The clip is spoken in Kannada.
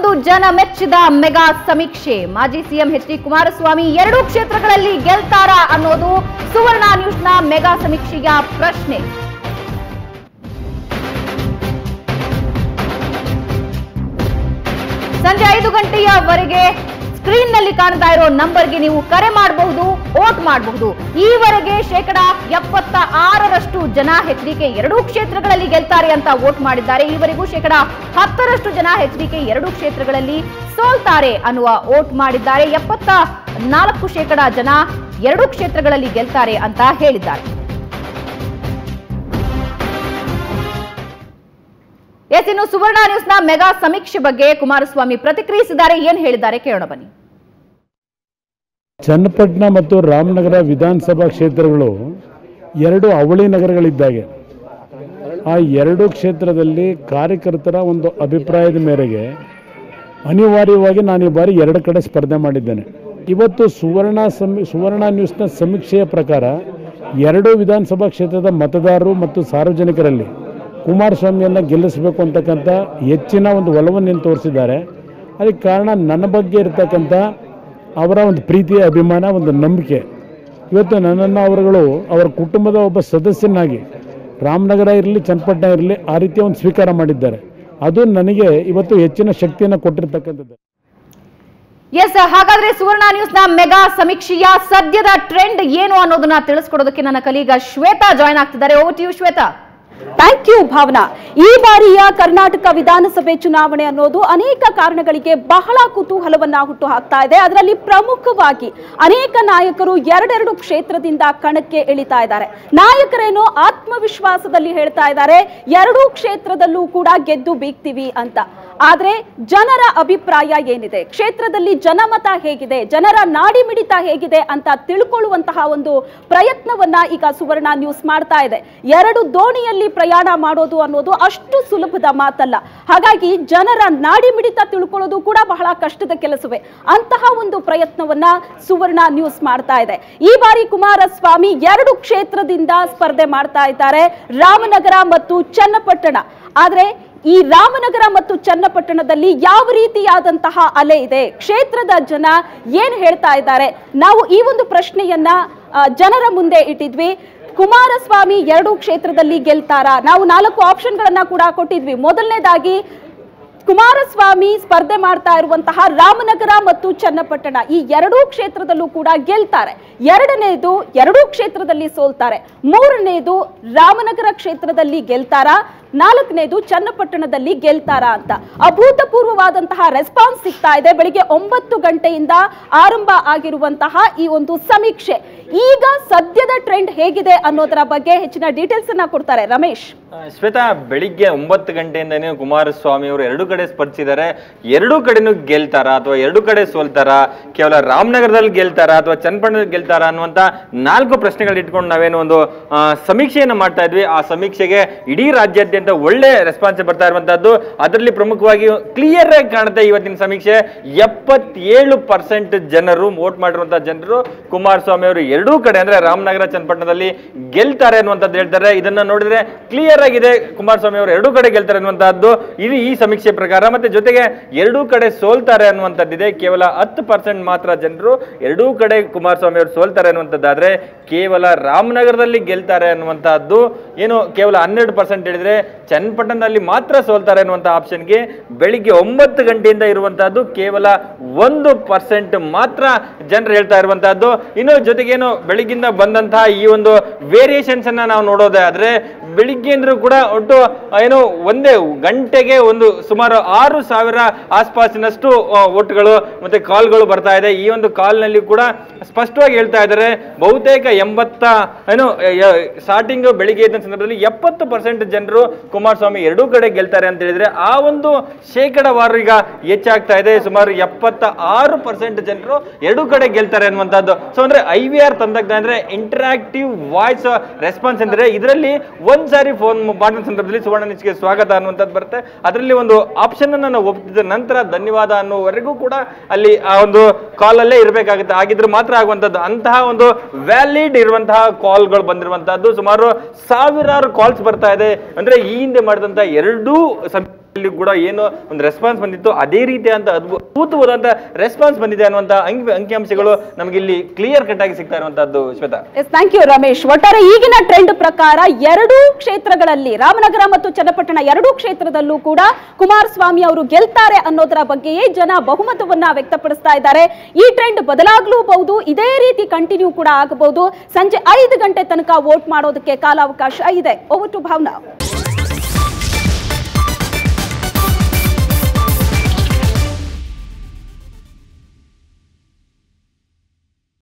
ಜನ ಮೆಚ್ಚಿದ ಮೆಗಾ ಸಮೀಕ್ಷೆ ಮಾಜಿ ಸಿಎಂ ಎಚ್ ಡಿ ಕುಮಾರಸ್ವಾಮಿ ಎರಡೂ ಕ್ಷೇತ್ರಗಳಲ್ಲಿ ಗೆಲ್ತಾರಾ ಅನ್ನೋದು ಸುವರ್ಣ ನ್ಯೂಸ್ನ ಮೆಗಾ ಸಮೀಕ್ಷೆಯ ಪ್ರಶ್ನೆ ಸಂಜೆ ಐದು ಗಂಟೆಯವರೆಗೆ ಸ್ಕ್ರೀನ್ ನಲ್ಲಿ ಕಾಣ್ತಾ ಇರೋ ನಂಬರ್ಗೆ ನೀವು ಕರೆ ಮಾಡಬಹುದು ವೋಟ್ ಮಾಡಬಹುದು ಈವರೆಗೆ ಶೇಕಡ ಎಪ್ಪತ್ತ ಆರರಷ್ಟು ಜನ ಎಚ್ಡಿಕೆ ಎರಡೂ ಕ್ಷೇತ್ರಗಳಲ್ಲಿ ಗೆಲ್ತಾರೆ ಅಂತ ವೋಟ್ ಮಾಡಿದ್ದಾರೆ ಈವರೆಗೂ ಶೇಕಡ ಹತ್ತರಷ್ಟು ಜನ ಎಚ್ಡಿಕೆ ಎರಡೂ ಕ್ಷೇತ್ರಗಳಲ್ಲಿ ಸೋಲ್ತಾರೆ ಅನ್ನುವ ವೋಟ್ ಮಾಡಿದ್ದಾರೆ ಎಪ್ಪತ್ತ ನಾಲ್ಕು ಶೇಕಡ ಜನ ಎರಡೂ ಕ್ಷೇತ್ರಗಳಲ್ಲಿ ಗೆಲ್ತಾರೆ ಅಂತ ಹೇಳಿದ್ದಾರೆ ಎಸ್ ಇನ್ನು ಸುವರ್ಣ ನ್ಯೂಸ್ನ ಮೆಗಾ ಸಮೀಕ್ಷೆ ಬಗ್ಗೆ ಕುಮಾರಸ್ವಾಮಿ ಪ್ರತಿಕ್ರಿಯಿಸಿದ್ದಾರೆ ಏನ್ ಹೇಳಿದ್ದಾರೆ ಕೇಳೋಣ ಬನ್ನಿ ಚನ್ನಪಟ್ಟಣ ಮತ್ತು ರಾಮನಗರ ವಿಧಾನಸಭಾ ಕ್ಷೇತ್ರಗಳು ಎರಡು ಅವಳಿ ನಗರಗಳಿದ್ದಾಗೆ ಆ ಎರಡು ಕ್ಷೇತ್ರದಲ್ಲಿ ಕಾರ್ಯಕರ್ತರ ಒಂದು ಅಭಿಪ್ರಾಯದ ಮೇರೆಗೆ ಅನಿವಾರ್ಯವಾಗಿ ನಾನು ಈ ಬಾರಿ ಎರಡು ಕಡೆ ಸ್ಪರ್ಧೆ ಮಾಡಿದ್ದೇನೆ ಇವತ್ತು ಸುವರ್ಣ ಸಮಿ ಸುವರ್ಣ ನ್ಯೂಸ್ನ ಸಮೀಕ್ಷೆಯ ಪ್ರಕಾರ ಎರಡು ವಿಧಾನಸಭಾ ಕ್ಷೇತ್ರದ ಮತದಾರರು ಮತ್ತು ಸಾರ್ವಜನಿಕರಲ್ಲಿ ಕುಮಾರಸ್ವಾಮಿಯನ್ನು ಗೆಲ್ಲಿಸಬೇಕು ಅಂತಕ್ಕಂಥ ಹೆಚ್ಚಿನ ಒಂದು ಒಲವನ್ನು ತೋರಿಸಿದ್ದಾರೆ ಅದಕ್ಕೆ ಕಾರಣ ನನ್ನ ಬಗ್ಗೆ ಇರತಕ್ಕಂಥ ಅವರ ಒಂದು ಪ್ರೀತಿಯ ಅಭಿಮಾನ ಒಂದು ನಂಬಿಕೆ ಇವತ್ತು ನನ್ನನ್ನು ಅವರುಗಳು ಅವರ ಕುಟುಂಬದ ಒಬ್ಬ ಸದಸ್ಯನಾಗಿ ರಾಮನಗರ ಇರಲಿ ಚನ್ನಪಟ್ಟಣ ಇರಲಿ ಆ ರೀತಿಯ ಒಂದು ಸ್ವೀಕಾರ ಮಾಡಿದ್ದಾರೆ ಅದು ನನಗೆ ಇವತ್ತು ಹೆಚ್ಚಿನ ಶಕ್ತಿಯನ್ನು ಕೊಟ್ಟಿರ್ತಕ್ಕಂಥದ್ದು ಎಸ್ ಹಾಗಾದ್ರೆ ಸುವರ್ಣ ನ್ಯೂಸ್ನ ಮೆಗಾ ಸಮೀಕ್ಷೆಯ ಸದ್ಯದ ಟ್ರೆಂಡ್ ಏನು ಅನ್ನೋದನ್ನ ತಿಳಿಸ್ಕೊಡೋದಕ್ಕೆ ನನ್ನ ಕಲೀಗ ಶ್ವೇತಾ ಜಾಯ್ನ್ ಆಗ್ತಿದ್ದಾರೆ ಓ ಟಿ ಯು ಶ್ವೇತಾ ಥ್ಯಾಂಕ್ ಯು ಭಾವನಾ ಈ ಬಾರಿಯ ಕರ್ನಾಟಕ ವಿಧಾನಸಭೆ ಚುನಾವಣೆ ಅನ್ನೋದು ಅನೇಕ ಕಾರಣಗಳಿಗೆ ಬಹಳ ಕುತೂಹಲವನ್ನ ಹುಟ್ಟು ಹಾಕ್ತಾ ಇದೆ ಅದರಲ್ಲಿ ಪ್ರಮುಖವಾಗಿ ಅನೇಕ ನಾಯಕರು ಎರಡೆರಡು ಕ್ಷೇತ್ರದಿಂದ ಕಣಕ್ಕೆ ಇಳಿತಾ ಇದ್ದಾರೆ ನಾಯಕರೇನೋ ಆತ್ಮವಿಶ್ವಾಸದಲ್ಲಿ ಹೇಳ್ತಾ ಇದ್ದಾರೆ ಎರಡೂ ಕ್ಷೇತ್ರದಲ್ಲೂ ಕೂಡ ಗೆದ್ದು ಬೀಗ್ತೀವಿ ಅಂತ ಆದ್ರೆ ಜನರ ಅಭಿಪ್ರಾಯ ಏನಿದೆ ಕ್ಷೇತ್ರದಲ್ಲಿ ಜನಮತ ಹೇಗಿದೆ ಜನರ ನಾಡಿ ಮಿಡಿತ ಹೇಗಿದೆ ಅಂತ ತಿಳ್ಕೊಳ್ಳುವಂತಹ ಒಂದು ಪ್ರಯತ್ನವನ್ನ ಈಗ ಸುವರ್ಣ ನ್ಯೂಸ್ ಮಾಡ್ತಾ ಇದೆ ಎರಡು ದೋಣಿಯಲ್ಲಿ ಪ್ರಯಾಣ ಮಾಡೋದು ಅನ್ನೋದು ಅಷ್ಟು ಸುಲಭದ ಮಾತಲ್ಲ ಹಾಗಾಗಿ ಜನರ ನಾಡಿ ಮಿಡಿತ ತಿಳ್ಕೊಳ್ಳೋದು ಕೂಡ ಬಹಳ ಕಷ್ಟದ ಕೆಲಸವೇ ಅಂತಹ ಒಂದು ಪ್ರಯತ್ನವನ್ನ ಸುವರ್ಣ ನ್ಯೂಸ್ ಮಾಡ್ತಾ ಇದೆ ಈ ಬಾರಿ ಕುಮಾರಸ್ವಾಮಿ ಎರಡು ಕ್ಷೇತ್ರದಿಂದ ಸ್ಪರ್ಧೆ ಮಾಡ್ತಾ ಇದ್ದಾರೆ ರಾಮನಗರ ಮತ್ತು ಚನ್ನಪಟ್ಟಣ ಆದ್ರೆ ಈ ರಾಮನಗರ ಮತ್ತು ಚನ್ನಪಟ್ಟಣದಲ್ಲಿ ಯಾವ ರೀತಿಯಾದಂತಹ ಅಲೆ ಇದೆ ಕ್ಷೇತ್ರದ ಜನ ಏನ್ ಹೇಳ್ತಾ ಇದ್ದಾರೆ ನಾವು ಈ ಒಂದು ಪ್ರಶ್ನೆಯನ್ನ ಆ, ಜನರ ಮುಂದೆ ಇಟ್ಟಿದ್ವಿ ಕುಮಾರಸ್ವಾಮಿ ಎರಡು ಕ್ಷೇತ್ರದಲ್ಲಿ ಗೆಲ್ತಾರಾ ನಾವು ನಾಲ್ಕು ಆಪ್ಷನ್ಗಳನ್ನ ಕೂಡ ಕೊಟ್ಟಿದ್ವಿ ಮೊದಲನೇದಾಗಿ ಕುಮಾರಸ್ವಾಮಿ ಸ್ಪರ್ಧೆ ಮಾಡ್ತಾ ಇರುವಂತಹ ರಾಮನಗರ ಮತ್ತು ಚನ್ನಪಟ್ಟಣ ಈ ಎರಡೂ ಕ್ಷೇತ್ರದಲ್ಲೂ ಕೂಡ ಗೆಲ್ತಾರೆ ಎರಡನೇದು ಎರಡೂ ಕ್ಷೇತ್ರದಲ್ಲಿ ಸೋಲ್ತಾರೆ ಮೂರನೇದು ರಾಮನಗರ ಕ್ಷೇತ್ರದಲ್ಲಿ ಗೆಲ್ತಾರಾ ನಾಲ್ಕನೇದು ಚನ್ನಪಟ್ಟಣದಲ್ಲಿ ಗೆಲ್ತಾರಾ ಅಂತ ಅಭೂತಪೂರ್ವವಾದಂತಹ ರೆಸ್ಪಾನ್ಸ್ ಸಿಗ್ತಾ ಇದೆ ಬೆಳಿಗ್ಗೆ ಒಂಬತ್ತು ಗಂಟೆಯಿಂದ ಆರಂಭ ಆಗಿರುವಂತಹ ಈ ಒಂದು ಸಮೀಕ್ಷೆ ಈಗ ಸದ್ಯದ ಟ್ರೆಂಡ್ ಹೇಗಿದೆ ಅನ್ನೋದರ ಬಗ್ಗೆ ಹೆಚ್ಚಿನ ಡೀಟೇಲ್ಸ್ ಅನ್ನ ಕೊಡ್ತಾರೆ ರಮೇಶ್ ಆ, ಶ್ವೇತಾ ಬೆಳಿಗ್ಗೆ ಒಂಬತ್ತು ಗಂಟೆಯಿಂದನೇ ಕುಮಾರಸ್ವಾಮಿ ಅವರು ಎರಡು ಕಡೆ ಸ್ಪರ್ಧಿಸಿದ್ದಾರೆ ಎರಡೂ ಕಡೆನೂ ಗೆಲ್ತಾರಾ ಅಥವಾ ಎರಡು ಕಡೆ ಸೋಲ್ತಾರಾ ಕೇವಲ ರಾಮನಗರದಲ್ಲಿ ಗೆಲ್ತಾರಾ ಅಥವಾ ಚನ್ನಪಟ್ಟಣದಲ್ಲಿ ಗೆಲ್ತಾರಾ ಅನ್ನುವಂತ ನಾಲ್ಕು ಪ್ರಶ್ನೆಗಳು ಇಟ್ಕೊಂಡು ನಾವೇನು ಒಂದು ಆ, ಸಮೀಕ್ಷೆಯನ್ನು ಮಾಡ್ತಾ ಇದ್ವಿ ಆ ಸಮೀಕ್ಷೆಗೆ ಇಡೀ ರಾಜ್ಯಾದ್ಯಂತ ಒಳ್ಳೆ ರೆಸ್ಪಾನ್ಸ್ ಬರ್ತಾ ಇರುವಂತದ್ದು ಅದರಲ್ಲಿ ಪ್ರಮುಖವಾಗಿ ಕ್ಲಿಯರ್ ಆಗಿ ಕಾಣುತ್ತೆ ಇವತ್ತಿನ ಸಮೀಕ್ಷೆ ಎಪ್ಪತ್ತೇಳು ಪರ್ಸೆಂಟ್ ಜನರು ವೋಟ್ ಮಾಡಿರುವಂತಹ ಜನರು ಕುಮಾರಸ್ವಾಮಿ ಅವರು ಎರಡೂ ಕಡೆ ಅಂದ್ರೆ ರಾಮನಗರ ಚನ್ನಪಟ್ಟಣದಲ್ಲಿ ಗೆಲ್ತಾರೆ ಅನ್ನುವಂಥದ್ದು ಹೇಳ್ತಾರೆ ಇದನ್ನ ನೋಡಿದ್ರೆ ಕ್ಲಿಯರ್ ಆಗಿದೆ ಕುಮಾರಸ್ವಾಮಿ ಅವರು ಎರಡೂ ಕಡೆ ಗೆಲ್ತಾರೆ ಅನ್ನುವಂತಹದ್ದು ಇದು ಈ ಸಮೀಕ್ಷೆ ಪ್ರಕಾರ ಮತ್ತೆ ಜೊತೆಗೆ ಎರಡೂ ಕಡೆ ಸೋಲ್ತಾರೆ ಅನ್ನುವಂಥದ್ದಿದೆ ಕೇವಲ ಹತ್ತು ಪರ್ಸೆಂಟ್ ಮಾತ್ರ ಜನರು ಎರಡೂ ಕಡೆ ಕುಮಾರಸ್ವಾಮಿ ಅವರು ಸೋಲ್ತಾರೆ ಅನ್ನುವಂಥದ್ದಾದ್ರೆ ಕೇವಲ ರಾಮನಗರದಲ್ಲಿ ಗೆಲ್ತಾರೆ ಅನ್ನುವಂತಹದ್ದು ಏನು ಕೇವಲ ಹನ್ನೆರಡು ಪರ್ಸೆಂಟ್ ಹೇಳಿದ್ರೆ ಚನ್ನಪಟ್ಟಣದಲ್ಲಿ ಮಾತ್ರ ಸೋಲ್ತಾರೆ ಅನ್ನುವಂಥ ಆಪ್ಷನ್ಗೆ ಬೆಳಿಗ್ಗೆ ಒಂಬತ್ತು ಗಂಟೆಯಿಂದ ಇರುವಂತಹದ್ದು ಕೇವಲ ಒಂದು ಪರ್ಸೆಂಟ್ ಮಾತ್ರ ಜನರು ಹೇಳ್ತಾ ಇರುವಂತಹದ್ದು ಇನ್ನು ಜೊತೆಗೇನು ಬೆಳಿಗ್ಗಿಂದ ಬಂದಂತಹ ಈ ಒಂದು ವೇರಿಯೇಷನ್ಸ್ ಅನ್ನ ನಾವು ನೋಡೋದೇ ಆದ್ರೆ ಬೆಳಿಗ್ಗೆ ಅಂದ್ರೂ ಕೂಡ ಒಟ್ಟು ಏನು ಒಂದೇ ಗಂಟೆಗೆ ಒಂದು ಸುಮಾರು ಆರು ಸಾವಿರ ಆಸ್ಪಾಸಿನಷ್ಟು ಆ, ಓಟ್ಗಳು ಮತ್ತೆ ಕಾಲ್ಗಳು ಬರ್ತಾ ಇದೆ ಈ ಒಂದು ಕಾಲ್ನಲ್ಲಿ ಕೂಡ ಸ್ಪಷ್ಟವಾಗಿ ಹೇಳ್ತಾ ಇದ್ದಾರೆ ಬಹುತೇಕ ಎಂಬತ್ತ ಏನು ಸ್ಟಾರ್ಟಿಂಗ್ ಬೆಳಿಗ್ಗೆ ಇದ್ದ ಸಂದರ್ಭದಲ್ಲಿ ಎಪ್ಪತ್ತು ಪರ್ಸೆಂಟ್ ಜನರು ಕುಮಾರಸ್ವಾಮಿ ಎರಡೂ ಕಡೆ ಗೆಲ್ತಾರೆ ಅಂತ ಹೇಳಿದ್ರೆ ಆ ಒಂದು ಶೇಕಡವಾರು ಈಗ ಹೆಚ್ಚಾಗ್ತಾ ಇದೆ ಸುಮಾರು ಎಪ್ಪತ್ತ ಆರು ಪರ್ಸೆಂಟ್ ಜನರು ಎರಡೂ ಕಡೆ ಗೆಲ್ತಾರೆ ಅನ್ನುವಂಥದ್ದು ಸೊ ಅಂದ್ರೆ ಐ ವಿ ಆರ್ ತಂತ್ರಜ್ಞಾನ ಅಂದ್ರೆ ಇಂಟರಾಕ್ಟಿವ್ ವಾಯ್ಸ್ ರೆಸ್ಪಾನ್ಸ್ ಅಂದ್ರೆ ಇದರಲ್ಲಿ ಒಂದ್ ಸಾರಿ ಫೋನ್ ಮಾಡಿದ ಸಂದರ್ಭದಲ್ಲಿ ಸುವರ್ಣ ನ್ಯೂಸ್ಗೆ ಸ್ವಾಗತ ಅನ್ನುವಂಥದ್ದು ಬರುತ್ತೆ ಅದರಲ್ಲಿ ಒಂದು ಆಪ್ಷನ್ ಅನ್ನ ನಾವು ಒಪ್ಪಿದ ನಂತರ ಧನ್ಯವಾದ ಅನ್ನೋವರೆಗೂ ಕೂಡ ಅಲ್ಲಿ ಆ ಒಂದು ಕಾಲ್ ಅಲ್ಲೇ ಇರಬೇಕಾಗುತ್ತೆ ಆಗಿದ್ರೆ ಮಾತ್ರ ಆಗುವಂಥದ್ದು ಅಂತಹ ಒಂದು ವ್ಯಾಲಿಡ್ ಇರುವಂತಹ ಕಾಲ್ಗಳು ಬಂದಿರುವಂತಹದ್ದು ಸುಮಾರು ಸಾವಿರಾರು ಕಾಲ್ಸ್ ಬರ್ತಾ ಇದೆ ಅಂದ್ರೆ ಈ ಹಿಂದೆ ಮಾಡಿದಂತಹ ಎರಡೂ ಸಂ- ಇಲ್ಲಿ ಕೂಡ ಏನು ಒಂದು ರೆಸ್ಪಾನ್ಸ್ ಬಂದಿತ್ತು ಅದೇ ರೀತಿಯಾದಂತ ಅದ್ಭುತವಾದಂತ ರೆಸ್ಪಾನ್ಸ್ ಬಂದಿದೆ ಅನ್ನುವಂತ ಅಂಕಿ ಅಂಕಿಅಂಶಗಳು ನಮಗೆ ಇಲ್ಲಿ ಕ್ಲಿಯರ್ ಕಟ್ ಆಗಿ ಸಿಗ್ತಾ ಇರುವಂತದ್ದು Shweta yes thank you Ramesh ಒಟ್ಟಾರೆ ಈಗಿನ ಟ್ರೆಂಡ್ ಪ್ರಕಾರ ಎರಡೂ ಕ್ಷೇತ್ರಗಳಲ್ಲಿ ರಾಮನಗರ ಮತ್ತು ಚನ್ನಪಟ್ಟಣ ಎರಡೂ ಕ್ಷೇತ್ರದಲ್ಲೂ ಕೂಡ ಕುಮಾರಸ್ವಾಮಿ ಅವರು ಗೆಲ್ತಾರೆ ಅನ್ನೋದರ ಬಗ್ಗೆಯೇ ಜನ ಬಹುಮತವನ್ನ ವ್ಯಕ್ತಪಡಿಸ್ತಾ ಇದ್ದಾರೆ ಈ ಟ್ರೆಂಡ್ ಬದಲಾಗಲೂಬಹುದು ಇದೇ ರೀತಿ ಕಂಟಿನ್ಯೂ ಕೂಡ ಆಗಬಹುದು ಸಂಜೆ ಐದು ಗಂಟೆ ತನಕ ವೋಟ್ ಮಾಡೋದಕ್ಕೆ ಕಾಲಾವಕಾಶ ಇದೆ ಓವರ್ ಟು ಭಾವನಾ